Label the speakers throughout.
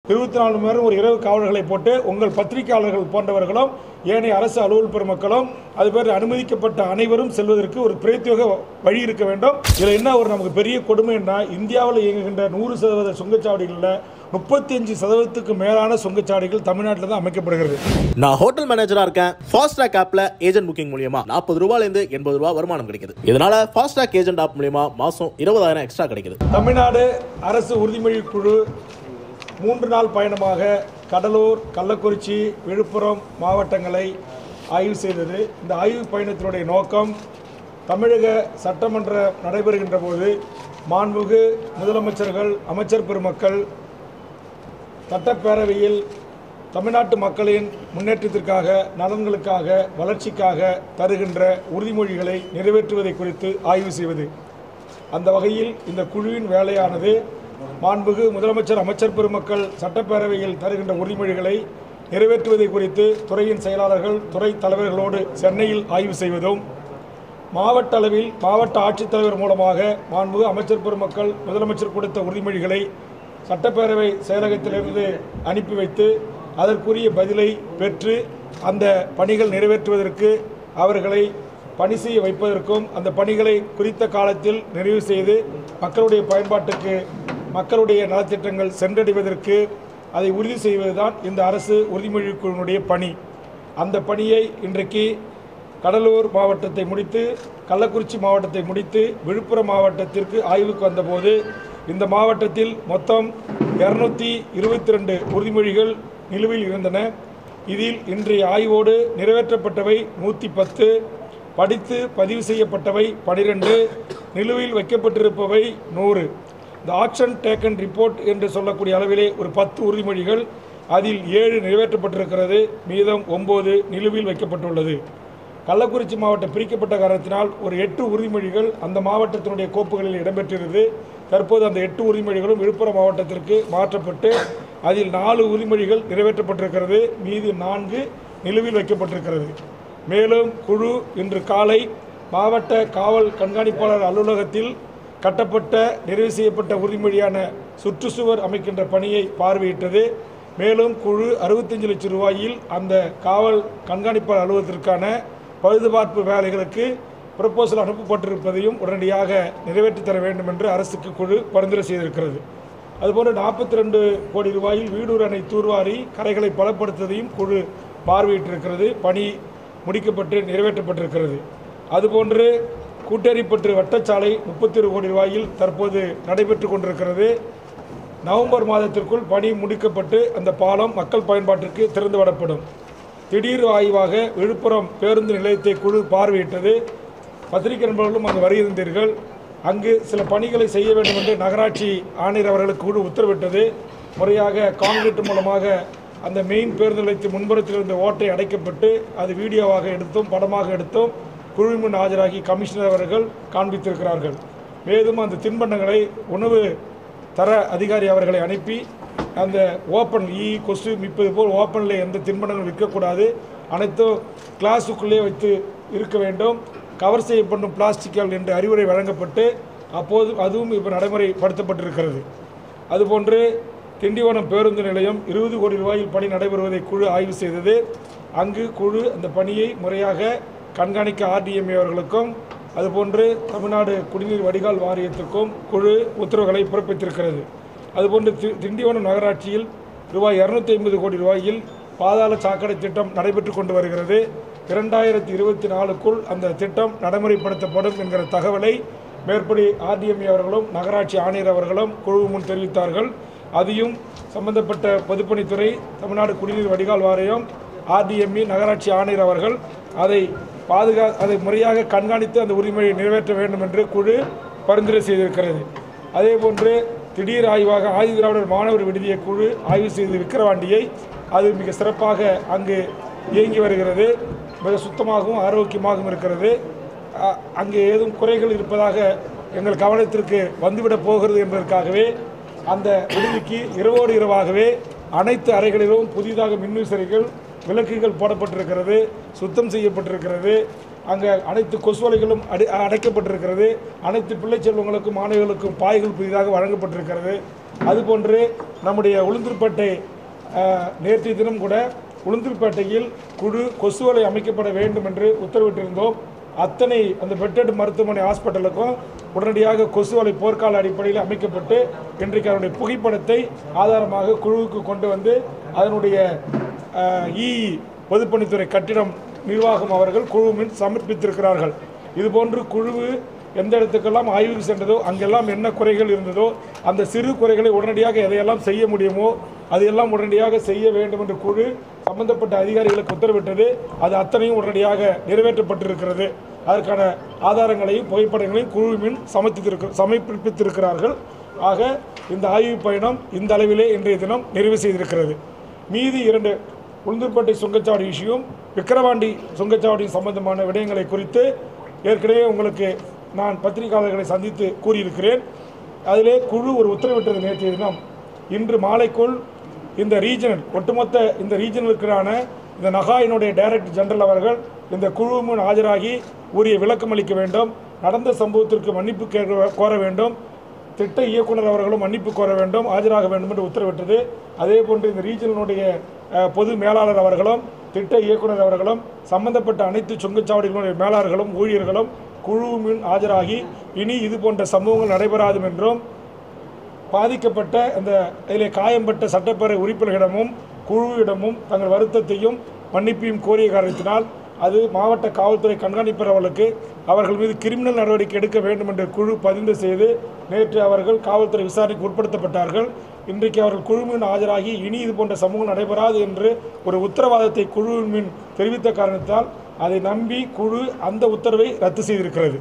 Speaker 1: இருபத்தி நாலு மணி நேரம் ஒரு இரவு காவலர்களை போட்டு உங்கள் பத்திரிகையாளர்கள் போன்றவர்களும் ஏனைய அரசு அலுவல் பெருமக்களும் அது பேர் அனுமதிக்கப்பட்ட அனைவரும் செல்வதற்கு ஒரு பிரத்யேக வழி இருக்க வேண்டும் இதில் என்ன ஒரு நமக்கு பெரிய கொடுமைன்னா இந்தியாவில் இயங்குகின்ற நூறு சதவீத சுங்கச்சாவடிகளில் முப்பத்தி அஞ்சு சதவீதத்துக்கு மேலான சுங்கச்சாவடிகள் தமிழ்நாட்டில் தான் அமைக்கப்படுகிறது
Speaker 2: நான் ஹோட்டல் மேனேஜரா இருக்கேன் ஃபாஸ்ட் ட்ராக் ஆப்ல ஏஜென்ட் புக்கிங் மூலியமா நாற்பது ரூபாயில இருந்து எண்பது ரூபாய் வருமானம் கிடைக்குது இதனால ஃபாஸ்ட் ட்ராக் ஏஜென்ட் ஆப் மூலியமா மாசம் இருபதாயிரம் எக்ஸ்ட்ரா கிடைக்குது
Speaker 1: தமிழ்நாடு அரசு உறுதிமொழி குழு மூன்று நாள் பயணமாக கடலூர் கள்ளக்குறிச்சி விழுப்புரம் மாவட்டங்களை ஆய்வு செய்தது இந்த ஆய்வு பயணத்தினுடைய நோக்கம் தமிழக சட்டமன்ற நடைபெறுகின்ற போது மாண்புகு முதலமைச்சர்கள் அமைச்சர் பெருமக்கள் சட்டப்பேரவையில் தமிழ்நாட்டு மக்களின் முன்னேற்றத்திற்காக நலன்களுக்காக வளர்ச்சிக்காக தருகின்ற உறுதிமொழிகளை நிறைவேற்றுவதை குறித்து ஆய்வு செய்வது அந்த வகையில் இந்த குழுவின் வேலையானது மாண்புகு முதலமைச்சர் அமைச்சர் பெருமக்கள் சட்டப்பேரவையில் தருகின்ற உறுதிமொழிகளை நிறைவேற்றுவதை குறித்து துறையின் செயலாளர்கள் துறை தலைவர்களோடு சென்னையில் ஆய்வு செய்வதும் மாவட்ட அளவில் மாவட்ட ஆட்சித்தலைவர் மூலமாக மாண்புகு அமைச்சர் பெருமக்கள் முதலமைச்சர் கொடுத்த உறுதிமொழிகளை சட்டப்பேரவை செயலகத்திலிருந்து அனுப்பி வைத்து அதற்குரிய பதிலை பெற்று அந்த பணிகள் நிறைவேற்றுவதற்கு அவர்களை பணி செய்ய வைப்பதற்கும் அந்த பணிகளை குறித்த காலத்தில் நிறைவு செய்து மக்களுடைய பயன்பாட்டுக்கு மக்களுடைய நலத்திட்டங்கள் சென்றடைவதற்கு அதை உறுதி செய்வதுதான் இந்த அரசு உறுதிமொழி குழுவினுடைய பணி அந்த பணியை இன்றைக்கு கடலூர் மாவட்டத்தை முடித்து கள்ளக்குறிச்சி மாவட்டத்தை முடித்து விழுப்புரம் மாவட்டத்திற்கு ஆய்வுக்கு வந்தபோது இந்த மாவட்டத்தில் மொத்தம் இரநூத்தி இருபத்தி ரெண்டு உறுதிமொழிகள் நிலுவையில் இருந்தன இதில் இன்றைய ஆய்வோடு நிறைவேற்றப்பட்டவை நூற்றி பத்து படித்து பதிவு செய்யப்பட்டவை பனிரெண்டு நிலுவையில் வைக்கப்பட்டிருப்பவை நூறு இந்த ஆக்ஷன் டேக்கன் ரிப்போர்ட் என்று சொல்லக்கூடிய அளவிலே ஒரு பத்து உறுதிமொழிகள் அதில் ஏழு நிறைவேற்றப்பட்டிருக்கிறது மீதம் ஒன்பது நிலுவையில் வைக்கப்பட்டுள்ளது கள்ளக்குறிச்சி மாவட்டம் பிரிக்கப்பட்ட காரணத்தினால் ஒரு எட்டு உறுதிமொழிகள் அந்த மாவட்டத்தினுடைய கோப்புகளில் இடம்பெற்றிருந்தது தற்போது அந்த எட்டு உறுதிமொழிகளும் விழுப்புரம் மாவட்டத்திற்கு மாற்றப்பட்டு அதில் நாலு உறுதிமொழிகள் நிறைவேற்றப்பட்டிருக்கிறது மீதி நான்கு நிலுவையில் வைக்கப்பட்டிருக்கிறது மேலும் குழு இன்று காலை மாவட்ட காவல் கண்காணிப்பாளர் அலுவலகத்தில் கட்டப்பட்ட நிறைவு செய்யப்பட்ட உறுதிமொழியான சுற்றுச்சுவர் அமைக்கின்ற பணியை பார்வையிட்டது மேலும் குழு அறுபத்தஞ்சு லட்சம் ரூபாயில் அந்த காவல் கண்காணிப்பாளர் அலுவலகத்திற்கான பழுதுபார்ப்பு வேலைகளுக்கு ப்ரப்போசல் அனுப்பப்பட்டிருப்பதையும் உடனடியாக நிறைவேற்றி தர வேண்டும் என்று அரசுக்கு குழு பரிந்துரை செய்திருக்கிறது அதுபோன்று நாற்பத்தி ரெண்டு கோடி ரூபாயில் வீடூர் அணை தூர்வாரி கரைகளை பலப்படுத்துவதையும் குழு பார்வையிட்டிருக்கிறது பணி முடிக்கப்பட்டு நிறைவேற்றப்பட்டிருக்கிறது அதுபோன்று கூட்டேரிப்பற்று வட்டச்சாலை முப்பத்தி ஒரு கோடி ரூபாயில் தற்போது நடைபெற்று கொண்டிருக்கிறது நவம்பர் மாதத்திற்குள் பணி முடிக்கப்பட்டு அந்த பாலம் மக்கள் பயன்பாட்டிற்கு திறந்துவிடப்படும் திடீர் ஆய்வாக விழுப்புரம் பேருந்து நிலையத்தை குழு பார்வையிட்டது பத்திரிகை நண்பர்களும் அங்கு வருகின்றீர்கள் அங்கு சில பணிகளை செய்ய வேண்டும் என்று நகராட்சி ஆணையர் அவர்களுக்கு குழு உத்தரவிட்டது முறையாக கான்கிரீட் மூலமாக அந்த மெயின் பேருந்து நிலையத்தின் முன்புறத்தில் இருந்த ஓட்டை அடைக்கப்பட்டு அது வீடியோவாக எடுத்தும் படமாக எடுத்தும் குழுவின் முன் ஆஜராகி கமிஷனர் அவர்கள் காண்பித்திருக்கிறார்கள் மேலும் அந்த தின்பண்டங்களை உணவு தர அதிகாரி அவர்களை அனுப்பி அந்த ஓப்பன் ஈ கொசு மிப்பது போல் ஓப்பனில் எந்த தின்பண்டங்களும் விற்கக்கூடாது அனைத்தும் கிளாஸுக்குள்ளே வைத்து இருக்க வேண்டும் கவர் செய்யப்படும் பிளாஸ்டிக்கள் என்று அறிவுரை வழங்கப்பட்டு அப்போது அதுவும் இப்போ நடைமுறைப்படுத்தப்பட்டிருக்கிறது அதுபோன்று திண்டிவனம் பேருந்து நிலையம் இருபது கோடி ரூபாயில் பணி நடைபெறுவதை குழு ஆய்வு செய்தது அங்கு குழு அந்த பணியை முறையாக கண்காணிக்க ஆர்டிஎம்ஏ அவர்களுக்கும் அதுபோன்று தமிழ்நாடு குடிநீர் வடிகால் வாரியத்துக்கும் குழு உத்தரவுகளை பிறப்பித்திருக்கிறது அதுபோன்று தி- திண்டிவனம் நகராட்சியில் ரூபாய் இரநூத்தி ஐம்பது கோடி ரூபாயில் பாதாள சாக்கடை திட்டம் நடைபெற்று கொண்டு வருகிறது இரண்டாயிரத்தி இருபத்தி நாலுக்குள் அந்த திட்டம் நடைமுறைப்படுத்தப்படும் என்கிற தகவலை மேற்படி ஆர்டிஎம்ஏ அவர்களும் நகராட்சி ஆணையர் அவர்களும் குழு முன் தெரிவித்தார்கள் அதையும் சம்பந்தப்பட்ட பொதுப்பணித்துறை தமிழ்நாடு குடிநீர் வடிகால் வாரியம் ஆர்டிஎம்இ நகராட்சி ஆணையர் அவர்கள் அதை பாதுகா அதை முறையாக கண்காணித்து அந்த உரிமையை நிறைவேற்ற வேண்டும் என்று குழு பரிந்துரை செய்திருக்கிறது அதேபோன்று திடீர் ஆய்வாக ஆதி திராவிடர் மாணவர் விடுதிய குழு ஆய்வு செய்து விக்கிரவாண்டியை அது மிக சிறப்பாக அங்கு இயங்கி வருகிறது மிக சுத்தமாகவும் ஆரோக்கியமாகவும் இருக்கிறது அ- அங்கே ஏதும் குறைகள் இருப்பதாக எங்கள் கவனத்திற்கு வந்துவிடப் போகிறது என்பதற்காகவே அந்த விடுதிக்கு இரவோடு இரவாகவே அனைத்து அறைகளிலும் புதிதாக மின்விசிறிகள் விளக்குகள் போடப்பட்டிருக்கிறது சுத்தம் செய்யப்பட்டிருக்கிறது அங்கே அனைத்து கொசுவலைகளும் அடை அடைக்கப்பட்டிருக்கிறது அனைத்து பிள்ளை செல்வங்களுக்கும் மாணவிகளுக்கும் பாய்கள் புதிதாக வழங்கப்பட்டிருக்கிறது அதுபோன்று நம்முடைய உளுந்தூர்பேட்டை அஹ், நேற்றைய தினம் கூட உளுந்தூர்பேட்டையில் குழு கொசுவலை அமைக்கப்பட வேண்டும் என்று உத்தரவிட்டிருந்தோம் அத்தனை அந்த பெட்டட் மருத்துவமனை ஹாஸ்பிட்டலுக்கும் உடனடியாக கொசுவலை போர்க்கால அடிப்படையில் அமைக்கப்பட்டு இன்றைக்கு அதனுடைய புகைப்படத்தை ஆதாரமாக குழுவுக்கு கொண்டு வந்து அதனுடைய இ பொதுப்பணித்துறை கட்டிடம் நிர்வாகம் அவர்கள் குழுவின் சமர்ப்பித்திருக்கிறார்கள் இதுபோன்று குழு எந்த இடத்துக்கெல்லாம் ஆய்வுக்கு சென்றதோ அங்கெல்லாம் என்ன குறைகள் இருந்ததோ அந்த சிறு குறைகளை உடனடியாக எதையெல்லாம் செய்ய முடியுமோ அதையெல்லாம் உடனடியாக செய்ய வேண்டும் என்று குழு சம்பந்தப்பட்ட அதிகாரிகளுக்கு உத்தரவிட்டது அது அத்தனையும் உடனடியாக நிறைவேற்றப்பட்டிருக்கிறது அதற்கான ஆதாரங்களையும் புகைப்படங்களையும் குழுவின் சமர்ப்பித்திருக்க சமர்ப்பித்திருக்கிறார்கள் ஆக இந்த ஆய்வு பயணம் இந்த அளவிலே இன்றைய தினம் நிறைவு செய்திருக்கிறது மீதி இரண்டு உளுந்தூர்பேட்டை சுங்கச்சாவடி விஷயம் விக்கிரவாண்டி சுங்கச்சாவடி சம்பந்தமான விடயங்களை குறித்து ஏற்கனவே உங்களுக்கு நான் பத்திரிகையாளர்களை சந்தித்து கூறியிருக்கிறேன் அதிலே குழு ஒரு உத்தரவிட்டது நேற்றைய தினம் இன்று மாலைக்குள் இந்த ரீஜனல் ஒட்டுமொத்த இந்த ரீஜனலுக்கான இந்த நகாயினுடைய டைரக்டர் ஜெனரல் அவர்கள் இந்த குழு முன் ஆஜராகி உரிய விளக்கம் அளிக்க வேண்டும் நடந்த சம்பவத்திற்கு மன்னிப்பு கேட்க கோர வேண்டும் திட்ட இயக்குனர் அவர்களும் மன்னிப்பு கோர வேண்டும் ஆஜராக வேண்டும் என்று உத்தரவிட்டது அதே போன்று இந்த ரீஜனுடைய அஹ், பொது மேலாளர் அவர்களும் திட்ட இயக்குனர் அவர்களும் சம்பந்தப்பட்ட அனைத்து சுங்கச்சாவடிகளுடைய மேலாளர்களும் ஊழியர்களும் குழுவின் ஆஜராகி இனி இது போன்ற சம்பவங்கள் நடைபெறாது என்றும் பாதிக்கப்பட்ட அந்த இதில் காயம்பட்ட சட்டப்பேரவை உறுப்பினர்களிடமும் குழுவிடமும் தங்கள் வருத்தத்தையும் மன்னிப்பையும் கோரிய காரணத்தினால் அது மாவட்ட காவல்துறை கண்காணிப்பர் அவர்களுக்கு அவர்கள் மீது கிரிமினல் நடவடிக்கை எடுக்க வேண்டும் என்று குழு பதிந்து செய்து நேற்று அவர்கள் காவல்துறை விசாரணைக்கு உட்படுத்தப்பட்டார்கள் இன்றைக்கு அவர்கள் குழுவின் ஆஜராகி இனி இது போன்ற சமூகம் நடைபெறாது என்று ஒரு உத்தரவாதத்தை குழுவின் மீன் தெரிவித்த காரணத்தால் அதை நம்பி குழு அந்த உத்தரவை ரத்து செய்திருக்கிறது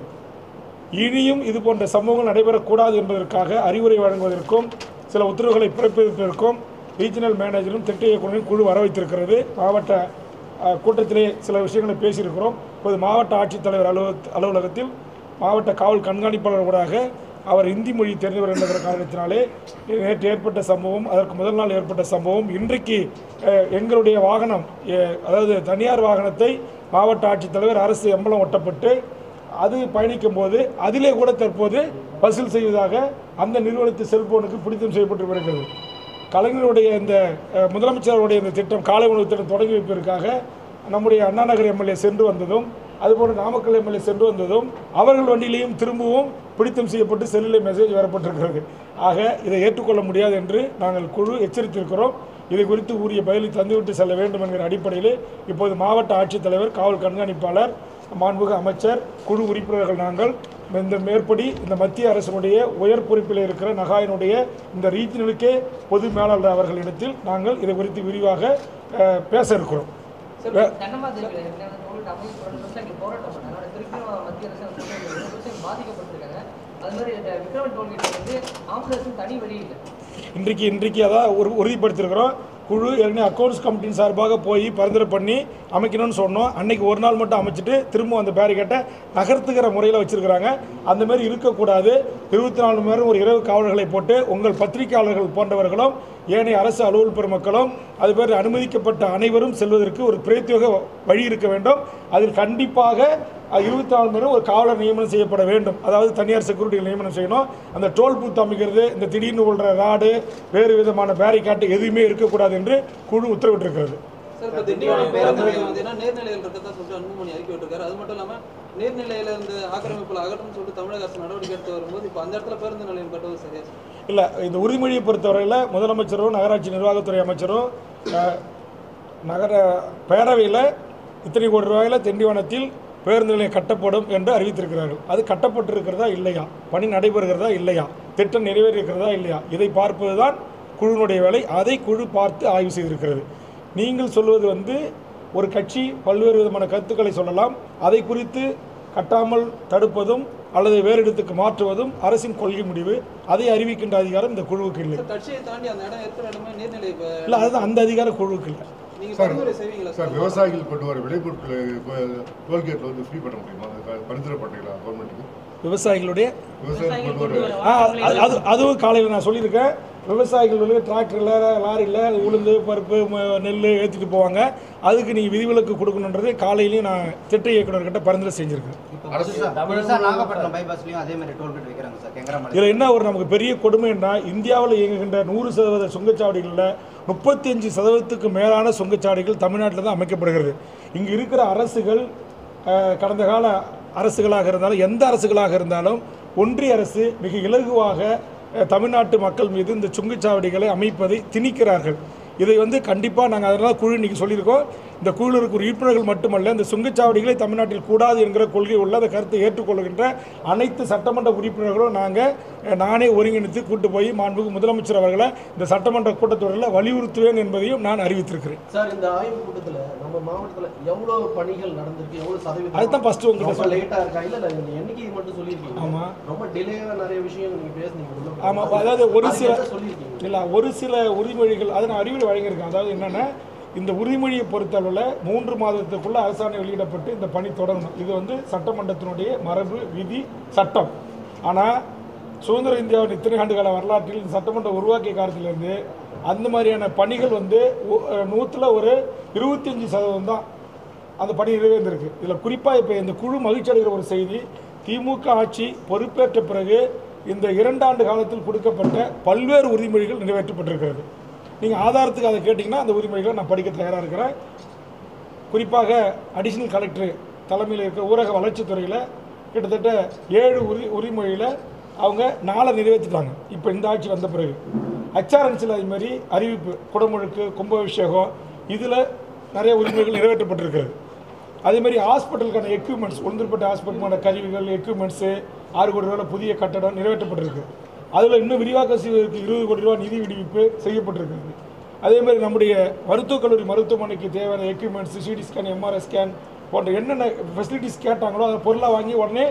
Speaker 1: இனியும் இது போன்ற சம்பவங்கள் நடைபெறக்கூடாது என்பதற்காக அறிவுரை வழங்குவதற்கும் சில உத்தரவுகளை பிறப்பிப்பதற்கும் ரீஜனல் மேனேஜரும் திட்ட இயக்குநரும் குழு வர வைத்திருக்கிறது மாவட்ட அஹ், கூட்டத்திலே சில விஷயங்களை பேசியிருக்கிறோம் இப்போது மாவட்ட ஆட்சித்தலைவர் அலுவல அலுவலகத்தில் மாவட்ட காவல் கண்காணிப்பாளர் ஊடாக அவர் இந்தி மொழி தெரிந்தவர் என்ற காரணத்தினாலே நேற்று ஏற்பட்ட சம்பவம் அதற்கு முதல் நாள் ஏற்பட்ட சம்பவம் இன்றைக்கு அஹ், எங்களுடைய வாகனம் அஹ், அதாவது தனியார் வாகனத்தை மாவட்ட ஆட்சித்தலைவர் அரசு எம்பலம் ஒட்டப்பட்டு அது பயணிக்கும் போது அதிலே கூட தற்போது வசூல் செய்வதாக அந்த நிறுவனத்து செல்போனுக்கு பிடித்தம் செய்யப்பட்டு வருகிறது கலைஞருடைய இந்த அஹ், முதலமைச்சருடைய இந்த திட்டம் காலை உணவு திட்டம் தொடங்கி வைப்பதற்காக நம்முடைய அண்ணா நகர் எம்எல்ஏ சென்று வந்ததும் அதுபோன்று நாமக்கல் எம்எல்ஏ சென்று வந்ததும் அவர்கள் வண்டியிலையும் திரும்பவும் பிடித்தம் செய்யப்பட்டு செல்லில் மெசேஜ் வரப்பட்டிருக்கிறது ஆக இதை ஏற்றுக்கொள்ள முடியாது என்று நாங்கள் குழு எச்சரித்திருக்கிறோம் இதை குறித்து உரிய பதிலை தந்துவிட்டு செல்ல வேண்டும் என்கிற அடிப்படையில் இப்போது மாவட்ட ஆட்சித்தலைவர் காவல் கண்காணிப்பாளர் மாண்புக அமைச்சர் குழு உறுப்பினர்கள் நாங்கள் இந்த மேற்படி இந்த மத்திய அரசினுடைய உயர் பொறுப்பில் இருக்கிற நகாயினுடைய இந்த ரீஜனலுக்கே பொது மேலாளர் அவர்களிடத்தில் நாங்கள் இது குறித்து விரிவாக அஹ், பேச இருக்கிறோம்
Speaker 3: சார் தன்னமாதிரிகள் ஏற்கனவே கோவிட் அமைதி தொடர்ந்து விவசாயிகள் போராட்டம் பண்ணாங்க ஆனால் திருப்பியும் மத்திய அரசு வந்து விவசாயிகள் பாதிக்கப்பட்டிருக்காங்க அது மாதிரி இந்த விக்ரமன் டோல்கேட் வந்து ஆம்புலன்ஸும் தனி வழி இல்லை
Speaker 1: இன்றைக்கு இன்றைக்கு அதான் ஒரு உறுதிப்படுத்தியிருக்கிறோம் குழு ஏற்கனவே அக்கௌண்ட்ஸ் கமிட்டியின் சார்பாக போய் பரிந்துரை பண்ணி அமைக்கணும்னு சொன்னோம் அன்னைக்கு ஒரு நாள் மட்டும் அமைச்சிட்டு திரும்ப அந்த பேரிகேட்டை நகர்த்துகிற முறையில் வச்சிருக்கிறாங்க அந்த மாதிரி இருக்கக்கூடாது இருபத்தி நாலு மணி நேரம் ஒரு இரவு காவலர்களை போட்டு உங்கள் பத்திரிகையாளர்கள் போன்றவர்களும் ஏனைய அரசு அலுவல் பெருமக்களும் அது பேர் அனுமதிக்கப்பட்ட அனைவரும் செல்வதற்கு ஒரு பிரத்யேக வழி இருக்க வேண்டும் அதில் கண்டிப்பாக இருபத்தி நாலு மணி நேரம் ஒரு காவலர் நியமனம் செய்யப்பட வேண்டும் அதாவது தனியார் செக்யூரிட்டி நியமனம் செய்யணும் அந்த டோல் பூத் அமைக்கிறது இந்த திடீர்னு விழுற ராடு வேறு விதமான பேரிகாட்டு எதுவுமே இருக்கக்கூடாது என்று குழு உத்தரவிட்டிருக்கிறது
Speaker 4: சார் இப்போ திண்டிவனம் பேருந்து நிலையம் வந்து நேர்நிலையில் இருக்கிறதா சொல்லிட்டு அன்புமணி அறிக்கை விட்டிருக்காரு அது மட்டும் இல்லாமல் நீர்நிலையில இருந்து ஆக்கிரமிப்புல அகற்றணும்னு சொல்லிட்டு தமிழக அரசு நடவடிக்கை எடுத்து வரும்போது இப்போ அந்த இடத்துல பேருந்து நிலையம் கட்டுவது சரியா சார்
Speaker 1: இல்லை இந்த உறுதிமொழியை பொறுத்தவரையில் முதலமைச்சரும் நகராட்சி நிர்வாகத்துறை அமைச்சரும் அஹ், நகர பேரவையில் இத்தனை கோடி ரூபாயில் திண்டிவனத்தில் பேருந்து நிலையம் கட்டப்படும் என்று அறிவித்திருக்கிறார்கள் அது கட்டப்பட்டிருக்கிறதா இல்லையா பணி நடைபெறுகிறதா இல்லையா திட்டம் நிறைவேறியிருக்கிறதா இல்லையா இதை பார்ப்பது தான் குழுவினுடைய வேலை அதை குழு பார்த்து ஆய்வு செய்திருக்கிறது நீங்கள் சொல்வது வந்து ஒரு கட்சி பல்வேறு விதமான கருத்துக்களை சொல்லலாம் அதை குறித்து கட்டாமல் தடுப்பதும் அல்லது வேறு இடத்துக்கு மாற்றுவதும் அரசின் கொள்கை முடிவு அதை அறிவிக்கின்ற அதிகாரம் இந்த குழுவுக்கு இல்லை
Speaker 4: சார் கட்சியை தாண்டி அந்த இடம் இருக்கிற இடமே நீர்நிலை இப்ப
Speaker 1: இல்லை அதுதான் அந்த அதிகாரம் குழுவுக்கு இல்லை
Speaker 4: நீங்க
Speaker 5: சார்,
Speaker 4: பரிந்துரை செய்வீங்களா
Speaker 5: சார்
Speaker 4: சார்
Speaker 5: விவசாயிகள் கொண்டு வர விளைபொருட்கள் டோல்கேட்டில் வந்து ஃப்ரீ பண்ண முடியுமா அது பரிந்துரை பண்ணுறீங்களா கவர்மெண்ட்டுக்கு
Speaker 1: விவசாயிகளுடைய
Speaker 5: விவசாயிகள் கொண்டு வர
Speaker 1: ஆ, அது- அது அதுவும் காலையில் நான் சொல்லியிருக்கேன் விவசாயிகள் வந்து டிராக்டரில் லாரியில் உளுந்து பருப்பு ம- நெல் ஏற்றிட்டு போவாங்க அதுக்கு நீங்கள் விதிவிலக்கு கொடுக்கணுன்றது காலையிலையும் நான் திட்ட இயக்குனர்கிட்ட பரிந்துரை செஞ்சுருக்கேன்
Speaker 6: புதுசா நாகப்பட்டினம் பைபாஸ்லயும் அதே மாதிரி டோல்கேட் வைக்கிறாங்க சார் கெங்கராமலை
Speaker 1: இதில் என்ன ஒரு நமக்கு பெரிய கொடுமைன்னா இந்தியாவில் இயங்குகின்ற நூறு சதவீத சுங்கச்சாவடிகளில் முப்பத்தி அஞ்சு சதவீதத்துக்கு மேலான சுங்கச்சாவடிகள் தமிழ்நாட்டில் தான் அமைக்கப்படுகிறது இங்கு இருக்கிற அரசுகள் அஹ், கடந்த கால அரசுகளாக இருந்தாலும் எந்த அரசுகளாக இருந்தாலும் ஒன்றிய அரசு மிக இலகுவாக அஹ், தமிழ்நாட்டு மக்கள் மீது இந்த சுங்கச்சாவடிகளை அமைப்பதை திணிக்கிறார்கள் இதை வந்து கண்டிப்பாக நாங்கள் அதனால் குழு இன்னைக்கு சொல்லியிருக்கோம் இந்த குழுவில் இருக்கிற உறுப்பினர்கள் மட்டுமல்ல இந்த சுங்கச்சாவடிகளை தமிழ்நாட்டில் கூடாது என்கிற கொள்கை உள்ள அந்த கருத்தை ஏற்றுக்கொள்கின்ற அனைத்து சட்டமன்ற உறுப்பினர்களும் நாங்கள் நானே ஒருங்கிணைத்து கூட்டு போய் மாண்புக்கு முதலமைச்சர் அவர்களை இந்த சட்டமன்ற கூட்டத்தொடரில் வலியுறுத்துவேன் என்பதையும் நான் அறிவித்திருக்கிறேன்
Speaker 7: சார் இந்த ஆய்வு கூட்டத்துல நம்ம மாவட்டத்துல எவ்வளவு பணிகள் நடந்திருக்கு எவ்வளவு சதவீதம்
Speaker 1: அதுதான் first உங்ககிட்ட
Speaker 7: ரொம்ப
Speaker 1: சொல்றேன்.
Speaker 7: லேட்டா இருக்கா இல்ல இல்ல நீங்க எண்ணிக்கை மட்டும் சொல்லியிருக்கீங்க
Speaker 1: ஆமா.
Speaker 7: ரொம்ப டிலேவா நிறைய விஷயம் நீங்க பேசுனீங்க உள்ள போய்.
Speaker 1: ஆமாம் அதாவது ஒரு
Speaker 7: அது
Speaker 1: சில
Speaker 7: என்ன சொல்லியிருக்கீங்க
Speaker 1: இல்லை ஒரு சில உறுதிமொழிகள் அதை நான் அறிவில் வழங்கியிருக்கேன் அதாவது என்னென்னா இந்த உறுதிமொழியை பொறுத்தளவில் மூன்று மாதத்துக்குள்ள அரசாணை வெளியிடப்பட்டு இந்த பணி தொடங்கணும் இது வந்து சட்டமன்றத்தினுடைய மரபு விதி சட்டம் ஆனால் சுதந்திர இந்தியாவின் இத்தனை ஆண்டு கால வரலாற்றில் இந்த சட்டமன்றம் உருவாக்கிய காலத்திலிருந்து அந்த மாதிரியான பணிகள் வந்து நூற்றில் ஒரு இருபத்தஞ்சி சதவீதம் தான் அந்த பணி நிறைவேந்திருக்கு இதில் குறிப்பாக இப்போ இந்த குழு மகிழ்ச்சி அடைகிற ஒரு செய்தி திமுக ஆட்சி பொறுப்பேற்ற பிறகு இந்த இரண்டாண்டு காலத்தில் கொடுக்கப்பட்ட பல்வேறு உறுதிமொழிகள் நிறைவேற்றப்பட்டிருக்கிறது நீங்கள் ஆதாரத்துக்கு அதை கேட்டிங்கன்னா அந்த உறுதிமொழிகளை நான் படிக்க தயாராக இருக்கிறேன் குறிப்பாக அடிஷனல் கலெக்டர் தலைமையில் இருக்கிற ஊரக வளர்ச்சித்துறையில் கிட்டத்தட்ட ஏழு உரி உரிமொழியில் அவங்க நாளை நிறைவேற்றிட்டாங்க இப்போ இந்த ஆட்சி வந்த பிறகு ஹச்ஆர்என்சியில் அது மாதிரி அறிவிப்பு குடமுழுக்கு கும்பாபிஷேகம் இதில் நிறைய உரிமைகள் நிறைவேற்றப்பட்டிருக்கிறது அதே மாதிரி ஹாஸ்பிட்டலுக்கான எக்யூப்மெண்ட்ஸ் உளுந்தூர்பேட்டை ஹாஸ்பிட்டலுக்கான கருவிகள் எக்யூப்மெண்ட்ஸு ஆறு கோடி ரூபாய் புதிய கட்டடம் நிறைவேற்றப்பட்டிருக்கு அதில் இன்னும் விரிவாக்கம் செய்வதற்கு இருபது கோடி ரூபாய் நிதி விடுவிப்பு செய்யப்பட்டிருக்கிறது அதே மாதிரி நம்முடைய மருத்துவக் கல்லூரி மருத்துவமனைக்கு தேவையான equipments CT scan MRI scan போன்ற என்னென்ன ஃபெசிலிட்டிஸ் கேட்டாங்களோ அதை பொருளாக வாங்கி உடனே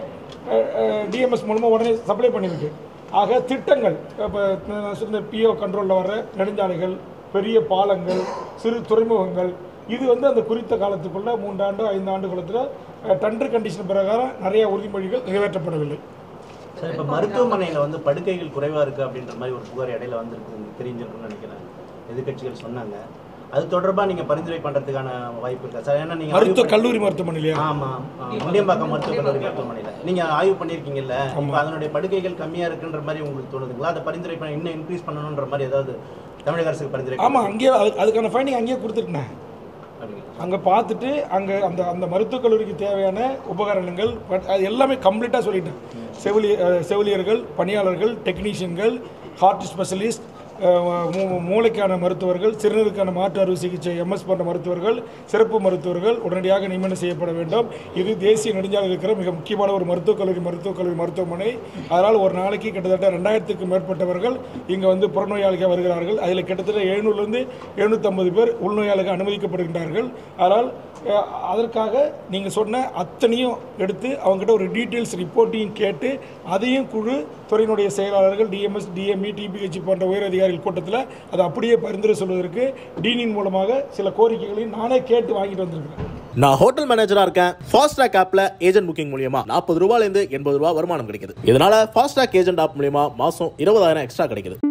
Speaker 1: டிஎம்எஸ் மூலமாக உடனே சப்ளை பண்ணியிருக்கு ஆக திட்டங்கள் இப்போ நான் சொன்ன பிஓ கண்ட்ரோலில் வர்ற நெடுஞ்சாலைகள் பெரிய பாலங்கள் சிறு துறைமுகங்கள் இது வந்து அந்த குறித்த காலத்துக்குள்ள மூன்றாண்டு ஐந்து ஆண்டு காலத்தில் டண்டர் கண்டிஷன் பிரகாரம் நிறைய உறுதிமொழிகள் நிறைவேற்றப்படவில்லை
Speaker 8: சார் இப்போ மருத்துவமனையில் வந்து படுக்கைகள் குறைவாக இருக்குது அப்படின்ற மாதிரி ஒரு புகார் இடையில வந்திருக்கு உங்களுக்கு தெரிஞ்சிருக்குன்னு நினைக்கிறேன் எதிர்க்கட்சிகள் சொன்னாங்க அது தொடர்பாக நீங்கள் பரிந்துரை பண்ணுறதுக்கான வாய்ப்பு இருக்கா சார் ஏன்னா நீங்கள்
Speaker 1: மருத்துவ கல்லூரி மருத்துவமனையிலையா
Speaker 8: ஆமாம் முண்டியம்பாக்கம் மருத்துவக் கல்லூரி மருத்துவமனையில் நீங்கள் ஆய்வு பண்ணியிருக்கீங்கல்ல இப்போ அதனுடைய படுக்கைகள் கம்மியாக இருக்குன்ற மாதிரி உங்களுக்கு தோணுதுங்களா அதை பரிந்துரை பண்ண இன்னும் இன்க்ரீஸ் பண்ணணுன்ற மாதிரி ஏதாவது தமிழக அரசுக்கு பரிந்துரை
Speaker 1: ஆமாம் அங்கேயே அதுக்கு அதுக்கான ஃபைண்டிங் அங்கேயே கொடுத்துருக்கேன்
Speaker 8: அப்படிங்களா
Speaker 1: அங்கே பார்த்துட்டு அங்கே அந்த அந்த மருத்துவக் கல்லூரிக்கு தேவையான உபகரணங்கள் பட் அது எல்லாமே கம்ப்ளீட்டாக சொல்லிட்டேன் செவிலிய அஹ், செவிலியர்கள் பணியாளர்கள் டெக்னீஷியன்கள் ஹார்ட் ஸ்பெஷலிஸ்ட் அஹ், மூ- மூளைக்கான மருத்துவர்கள் சிறுநீருக்கான மாற்று அறுவை சிகிச்சை எம்எஸ் போன்ற மருத்துவர்கள் சிறப்பு மருத்துவர்கள் உடனடியாக நியமனம் செய்யப்பட வேண்டும் இது தேசிய நெடுஞ்சாலையில் இருக்கிற மிக முக்கியமான ஒரு மருத்துவக் கல்லூரி மருத்துவக் கல்லூரி மருத்துவமனை அதனால் ஒரு நாளைக்கு கிட்டத்தட்ட ரெண்டாயிரத்துக்கும் மேற்பட்டவர்கள் இங்கே வந்து புறநோயாளிகள் வருகிறார்கள் அதில் கிட்டத்தட்ட எழுநூறுலேருந்து எழுநூற்றம்பது பேர் உள்நோயாளிகள் அனுமதிக்கப்படுகின்றார்கள் அதனால் அஹ், அதற்காக நீங்கள் சொன்ன அத்தனையும் எடுத்து அவங்ககிட்ட ஒரு டீட்டெயில்ஸ் ரிப்போர்ட்டையும் கேட்டு அதையும் குழு துறையினுடைய செயலாளர்கள் டிஎம்எஸ் டிஎம்இ டிபிஹெச் போன்ற உயர் அதிகாரிகள் கூட்டத்தில் அதை அப்படியே பரிந்துரை சொல்வதற்கு டீனின் மூலமாக சில கோரிக்கைகளையும் நானே கேட்டு வாங்கிட்டு வந்திருக்கிறேன்
Speaker 2: நான் ஹோட்டல் மேனேஜரா இருக்கேன் ஃபாஸ்ட் ட்ராக் ஆப்ல ஏஜென்ட் புக்கிங் மூலியமா நாற்பது ரூபாயில இருந்து எண்பது ரூபாய் வருமானம் கிடைக்குது இதனால ஃபாஸ்ட் ட்ராக் ஏஜென்ட் ஆப் மூலியமா மாசம் இருபதாயிரம் எக்ஸ்ட்ரா கிடைக்குது